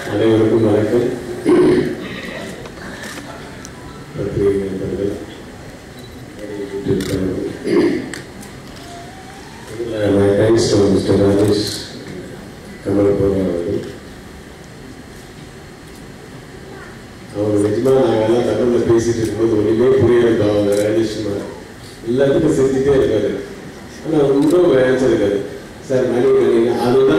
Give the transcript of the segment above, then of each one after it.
அனைவருக்கும் வணக்கம் பத்திரிகை நண்பர்கள் இதில் my thanks to mister Rajesh Kamalapuram அவர்கள் அவர் நிஜமா நாங்கள் எல்லாம் தமிழில் பேசிட்டு இருக்கும்போது ஒன்றுமே புரியாது அவங்க ராஜேஷ் எல்லாத்துக்கும் செஞ்சுட்டே இருக்காரு ஆனால் ரொம்ப ஆன்சர் இருக்காரு சார் மணி பண்ணீங்க அதுதான்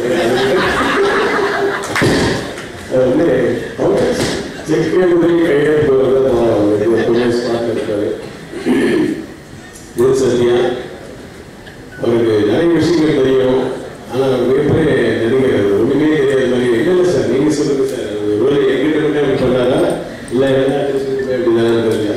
அது வந்து அவங்க செக் உதவி கையெழுத்து எப்பவுமே ஸ்பாட் இருக்காரு இது சத்யா அவருக்கு நிறைய விஷயங்கள் தெரியும் ஆனால் அவர் மிகப்பெரிய நடிகர் ஒன்றுமே தெரியாத மாதிரி இல்லை சார் நீங்கள் சொல்லுங்க சார் ஒரு எங்கிட்ட மட்டும் அப்படி பண்ணாரா இல்லை எல்லா டிஸ்ட்ரிக்ட்டுமே அப்படி தான் தெரியல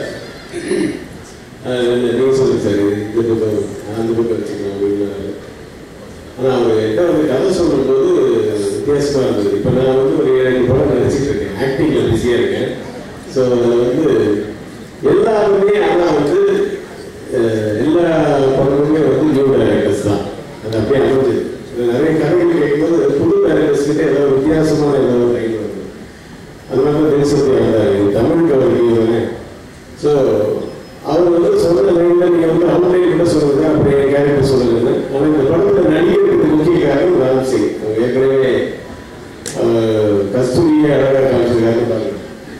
நீங்கள் சொல்லுங்க சார் இந்த பக்கம் அந்த பக்கம் வச்சுக்கலாம் அப்படின்னு ஆனால் அவர் என்கிட்ட வந்து கதை சொல்லும்போது வித்தியாசமாக இருந்தது இப்போ நான் வந்து ஒரு ஏழு படம் நினச்சிட்டு இருக்கேன் ஆக்டிங்கில் பிஸியாக இருக்கேன் ஸோ அதில் வந்து எல்லாருமே ஆனால் வந்து அஹ், எல்லா படமுமே வந்து நியூ டேரக்டர்ஸ் தான் அது அப்படியே அமைஞ்சது இதுல நிறைய கதைகள் கேட்கும்போது புது டேரக்டர்ஸ் கிட்ட ஏதாவது வித்தியாசமான ஏதாவது லைன் வருது அது மாதிரி தான் தேசத்தை வந்தார் தமிழுக்கு அவர் நீங்க தானே ஸோ அவர் வந்து சொன்ன லைனில் நீங்கள் வந்து அவுட்லைன் கூட சொல்லுங்க அப்படியே கேரக்டர் சொல்லுங்கன்னு ஆனால் இந்த படத்தில் நடிகருக்கு முக்கிய காரணம் ராம் சிங் அவங்க ஏற்கனவே அஹ், கஸ்தூரியை அழகாக காமிச்சிருக்காரு பாருங்க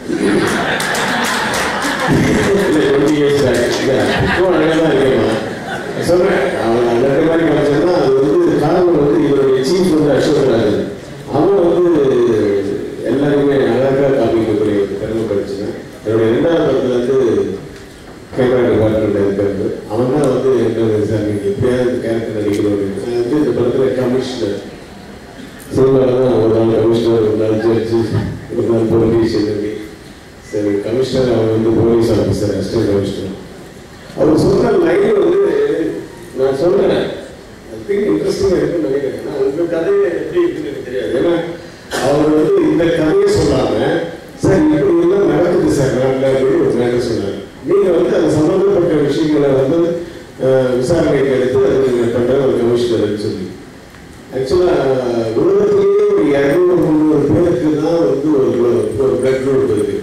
இல்லை டுவெண்ட்டி இயர்ஸ் இல்லை இப்போ அழகாக தான் இருக்கேம்மா சொல்கிறேன் அவன் ரெண்டு மாதிரி காமிச்சா அது வந்து காரணம் வந்து இவருடைய சீஃப் வந்து அசோக் ராஜன் அவன் வந்து எல்லாருமே அழகாக காமிக்கக்கூடிய ஒரு திறமை படிச்சுங்க என்னுடைய ரெண்டாவது படத்துல வந்து கேமரா டிபார்ட்மெண்ட் இருக்காரு அவன் தான் வந்து என்ன சார் நீங்கள் எப்படியாவது கேரக்டர் நடிக்கணும் அப்படின்னு நான் வந்து இந்த படத்தில் கமிஷனர் சினிமாவில் தான் ஒரு நாள் கமிஷனர் ஒரு நாள் ஜட்ஜு ஒரு நாள் போலீஸ் எழுதி சரி கமிஷனர் அவர் வந்து போலீஸ் ஆஃபீஸர் அசிஸ்டன்ட் கமிஷனர் அவர் சொன்ன லைன் வந்து நான் சொல்றேன் ஐ திங்க் இன்ட்ரெஸ்டிங்காக இருக்குன்னு நினைக்கிறேன் நான் உங்க கதையை எப்படி இருக்குன்னு எனக்கு தெரியாது ஏன்னா அவர் வந்து இந்த கதையை சொல்லாம சார் இப்படி எல்லாம் நடக்குது சார் நாட்டில் அப்படின்னு ஒரு மேட்டர் சொன்னார் நீங்க வந்து அது சம்பந்தப்பட்ட விஷயங்களை வந்து அஹ், விசாரணைக்கு எடுத்து அது நீங்க பண்ற ஒரு கமிஷனர் சொல்லி ஆக்சுவலா உலகத்திலேயே ஒரு இரநூறு முந்நூறு பேருக்கு தான் வந்து ஒரு ஒரு பிளட் குரூப் இருக்கு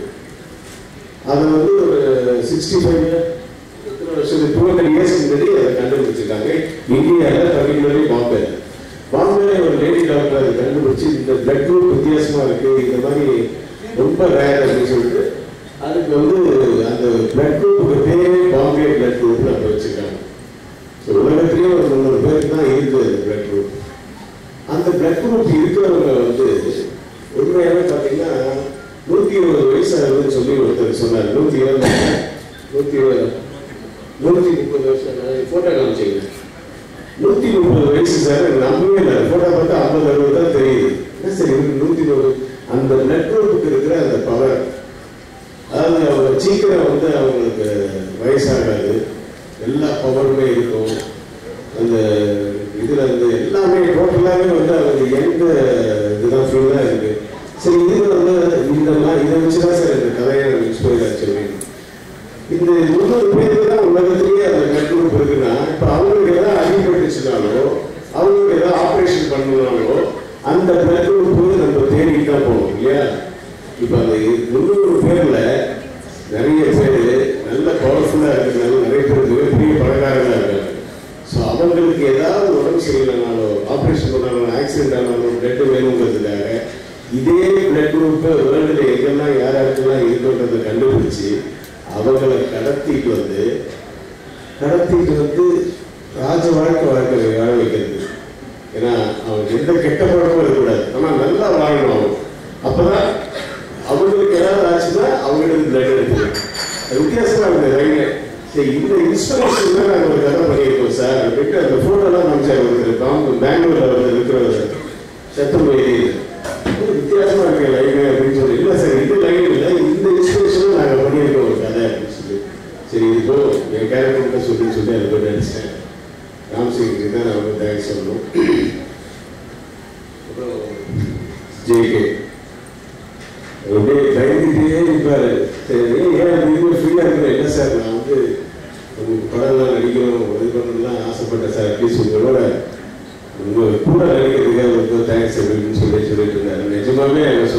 அதை வந்து ஒரு சிக்ஸ்டி ஃபைவ் எத்தனை வருஷம் டூ ஹண்ட்ரட் இயர்ஸ் முன்னாடி அதை கண்டுபிடிச்சிருக்காங்க இந்தியாவில் பர்டிகுலர்லி பாம்பே பாம்பேல ஒரு லேடி டாக்டர் அதை கண்டுபிடிச்சு இந்த பிளட் குரூப் வித்தியாசமா இருக்கு இந்த மாதிரி ரொம்ப ரேர் அப்படின்னு சொல்லிட்டு அதுக்கு வந்து அந்த பிளட் குரூப்புக்கு பேரே பாம்பே பிளட் குரூப் அப்போ வச்சிருக்காங்க ஸோ உலகத்திலேயே ஒரு முந்நூறு பேருக்கு தான் இருக்குது அந்த பிளட் குரூப் அந்த பிளட் குரூப் இருக்கிறவங்க வந்து உண்மையாவே பார்த்தீங்கன்னா நூற்றி இருபது வயசு ஆகுதுன்னு சொல்லி ஒருத்தர் சொன்னார் நூற்றி இருபது நூற்றி இருபது நூற்றி முப்பது வருஷம் ஃபோட்டோ காமிச்சிங்க நூற்றி முப்பது வயசு சார் எனக்கு நம்பவே இல்லை ஃபோட்டோ பார்த்தா ஐம்பது அறுபது தான் தெரியுது என்ன சரி இவருக்கு நூற்றி இருபது அந்த பிளட் குரூப்புக்கு இருக்கிற அந்த பவர் அதாவது அவங்க சீக்கிரம் வந்து அவங்களுக்கு வயசாகாது எல்லா பவருமே இருக்கும் அந்த இதுல வந்து எல்லாமே டோட்டலாகவே வந்து அவங்க எந்த இதுதான் ஃபுல்லாக இருக்கு சரி இதுல வந்து இந்த மாதிரி இதை வச்சு தான் சார் இந்த கதையை இன்ஸ்பயர் ஆச்சு இந்த முன்னூறு பேருக்கு தான் உலகத்திலேயே அந்த கட்டுறுப்பு இருக்குன்னா இப்போ அவங்களுக்கு ஏதாவது அடிபட்டுச்சுனாலோ அவங்களுக்கு ஏதாவது ஆப்ரேஷன் பண்ணணும்னாலோ அந்த கட்டுறுப்பு நம்ம தேடிட்டு தான் போகணும் இல்லையா இப்போ அந்த முன்னூறு பேர்ல நிறைய பேர் நல்ல பவர்ஃபுல்லாக இருக்கிறதுனால நிறைய பேர் மிகப்பெரிய பணக்காரங்களாக இருக்காங்க ஸோ அவங்களுக்கு ஏதாவது உடம்பு சரியில்லைனாலோ ஆப்ரேஷன் பண்ணாலும் ஆக்சிடென்ட் ஆனாலும் பிளட் வேணுங்கிறதுக்காக இதே பிளட் குரூப்பு வேர்ல்டில் எங்கெல்லாம் யார் யாருக்கெல்லாம் இருக்குன்றதை கண்டுபிடிச்சு அவங்கள கடத்திட்டு வந்து கடத்திட்டு வந்து ராஜ வாழ்க்கை வாழ்க்கை வாழ வைக்கிறது ஏன்னா அவனுக்கு எந்த கெட்ட பழக்கமும் இருக்கக்கூடாது ஆனால் நல்லா வாழணும் அவன் அப்பதான் அவங்களுக்கு ஏதாவது ஆச்சுன்னா அவங்களுக்கு பிளட் எடுக்கணும் அது வித்தியாசமா இருந்தது ரைங்க சரி இந்த இன்ஸ்பிரேஷன் தான் நாங்கள் ஒரு கதை பண்ணியிருக்கோம் சார் அப்படின்ட்டு அந்த ஃபோட்டோலாம் காமிச்சார் ஒருத்தர் பாம்பு பெங்களூர்ல ஒருத்தர் இருக்கிறவர் சத்தம் எழுதி வித்தியாசமா இருக்கு லைன் அப்படின்னு சொல்லி இல்லை சார் இது லைன் இல்லை இந்த இன்ஸ்பிரேஷனும் நாங்கள் பண்ணியிருக்கோம் ஒரு கதை அப்படின்னு சொல்லி சரி இது போ என் கேரக்டர் சொல்லி சொல்லி அதை போய் நினைச்சிட்டேன் ராம்சிங்க்கு தான் நான் வந்து தேங்க்ஸ் சொல்லணும் அப்புறம் ஜேகே அப்படியே பயந்துட்டே இருப்பாரு சரி ஏன் நீங்க ஃப்ரீயா இருக்கிற என்ன சார் நான் வந்து உங்களுக்கு படம்லாம் நடிக்கணும் இது பண்ணணும்லாம் ஆசைப்பட்டேன் சார் அட்லீஸ்ட் உங்களோட உங்க கூட நடிக்கிறதுக்காக ரொம்ப தேங்க்ஸ் அப்படின்னு சொல்லி சொல்லிட்டு இருந்தாரு நிஜமாவே அவங்க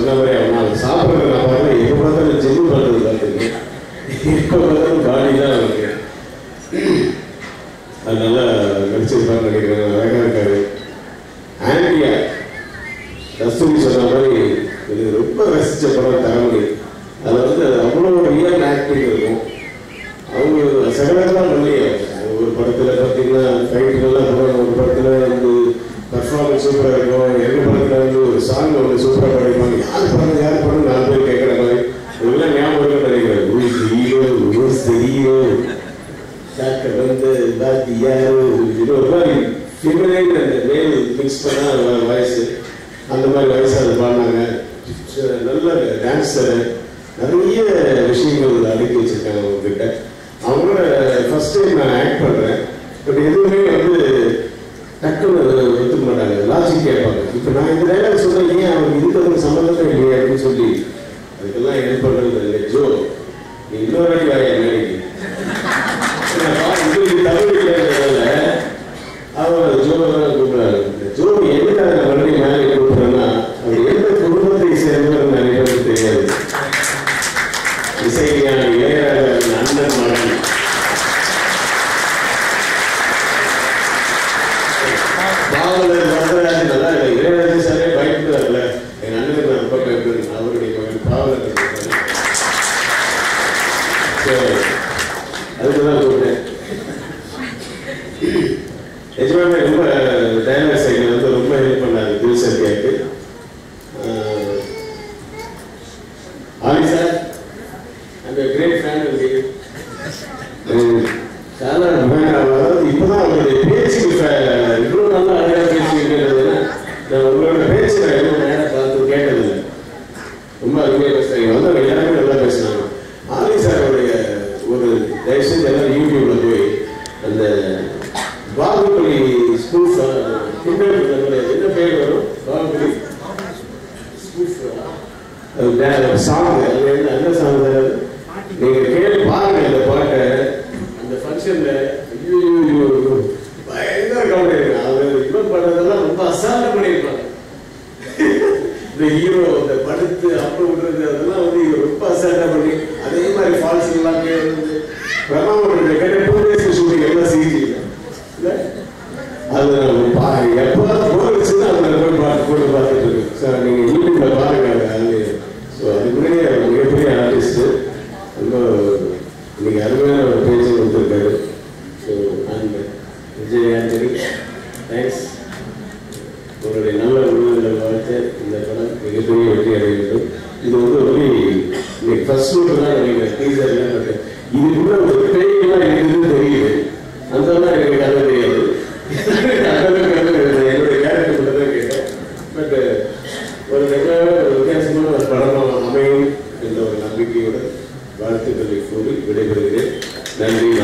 இது ரொம்ப ரசிச்ச படம் தரமணி அதில் வந்து அவ்வளோ ரியல் ஆக்டிங் இருக்கும் அவங்க சகலதான் பண்ணி ஒரு படத்துல பார்த்தீங்கன்னா ஃபைட்டுகள்லாம் போடுவாங்க ஒரு படத்துல வந்து பர்ஃபார்மன்ஸ் சூப்பராக இருக்கும் எங்க படத்துல வந்து ஒரு சாங் ஒன்று சூப்பராக படிப்பாங்க யார் படம் யார் படம் நாலு பேர் கேட்குற மாதிரி இதெல்லாம் ஞாபகம் இருக்குன்னு நினைக்கிறேன் who's hero who's hero doctor வந்து பாத்தி யாரு இது ஒரு மாதிரி ஃபீமலைன் அந்த மேல் மிக்ஸ் பண்ண வாய்ஸ் அந்த மாதிரி வாய்ஸ் அது பாடினாங்க ச- நல்ல டான்ஸர் நிறைய விஷயங்கள் அடுக்கி வச்சிருக்காங்க உங்ககிட்ட அவங்களோட ஃபர்ஸ்ட் டைம் நான் ஆக்ட் பண்றேன் பட் எதுவுமே வந்து டக்குன்னு ஒத்துக்க மாட்டாங்க லாஜிக் கேட்பாங்க இப்போ நான் இந்த டைலாக் சொன்னேன் ஏன் அவருக்கு இதுக்கு சம்மந்தமே இல்லையே அப்படின்னு சொல்லி அதுக்கெல்லாம் ஹெல்ப் பண்றது இல்லை ஜோ நீ இன்னொரு வாட்டி வாயா மேடைக்கு உங்களுக்கு தமிழ் இல்லைன்றதால அவர் ஜோதான் கூப்பிடுறாரு ஜோ எதுக்காக நான் மறுபடியும் மேலே கூப்பிடுறேன்னா அவர் எந்த குடும்பத்தை சேர்ந்தவர் நிறைய பேருக்கு தெரியாது இசைஞானி இளையராஜாவின் அண்ணன் மகன் பாவலர் வரதராஜன் நல்லா இல்லை இளையராஜா சாரே பயப்படுறாருல எங்க அண்ணனுக்கு நான் ரொம்ப பயப்படுறேன் அவருடைய மகன் பாவலர் இருக்காரு. சரி அதுக்குதான் கூப்பிட்டேன் நிஜமாவே ரொம்ப டைலாக் சைடில் வந்து ரொம்ப ஹெல்ப் பண்ணாரு தில்சர் கேட்டு ஆலி சார் அந்த கிரேட் ஃபேன் இருக்கு చాలా அதாவது இப்பதான் அவருடைய பேச்சுக்கு ஃபே- இவ்வளவு நல்லா அழகா பேசுவீங்கன்றதுன்னா நான் உங்களோட பேச்சு நான் எதுவும் நேரம் பார்த்து கேட்டதில்லை ரொம்ப அருமையாக பேசுறாங்க வந்து அவங்க எல்லாருமே நல்லா பேசினாங்க ஆலி சாரோடைய ஒரு தயவு செஞ்சு எல்லாரும் யூடியூப்ல போய் அந்த பாகுபலி ஸ்கூல் என்ன பேர் வரும் பாகுபலி சாங் என்ன சாங் நீங்க கேட்டு பாருங்க இந்த பாட்டை அந்த ஃபங்க்ஷன்ல ஐயோ ஐயோ, ஐயோ, பயங்கர கவனம் இருக்கு அவர் இவன் பண்றதெல்லாம் ரொம்ப அசால்ட்டா பண்ணியிருப்பாங்க இந்த ஹீரோ இந்த படுத்து அப்புறம் விடுறது அதெல்லாம் வந்து இவர் ரொம்ப அசால்ட்டா பண்ணி அதே மாதிரி ஃபால்ஸ் எல்லாம் கேட்டு பிரமாவோட கேட்ட டூ டேஸ் ஷூட்டிங் எல்லாம் சிஜி இல்ல அது நம்ம பாருங்க எப்போ போச்சுன்னா அதில் போய் பார்த்து போட்டு பார்த்துட்டு இருக்கு சார் நீங்கள் யூடியூப்ல பாருங்க அது ஸோ அதுக்குள்ளேயே அவர் மிகப்பெரிய ஆர்டிஸ்ட் ரொம்ப இன்னைக்கு அருமையான ஒரு பேச்சு கொடுத்துருக்காரு ஸோ அந்த விஜய் ஆண்டனி தேங்க்ஸ் உங்களுடைய நல்ல உள்ளங்களை வாழ்த்து இந்த படம் மிகப்பெரிய வெற்றி அடைய வேண்டும் இது வந்து ஒரு இன்னைக்கு ஃபர்ஸ்ட் ஷூட் தான் நினைக்கிறேன் டீசர் பட் இதுக்குள்ள ஒரு பேய்லாம் இருக்குதுன்னு தெரியுது அந்த எனக்கு கதை தெரியாது என்னுடைய கேரக்டர் மட்டும் தான் கேட்டேன் பட் ஒரு ரெகுலரான ஒரு வித்தியாசமான ஒரு படமாக அமையும் என்ற ஒரு நம்பிக்கையோட வாழ்த்துக்களை கூறி விடைபெறுகிறேன் நன்றி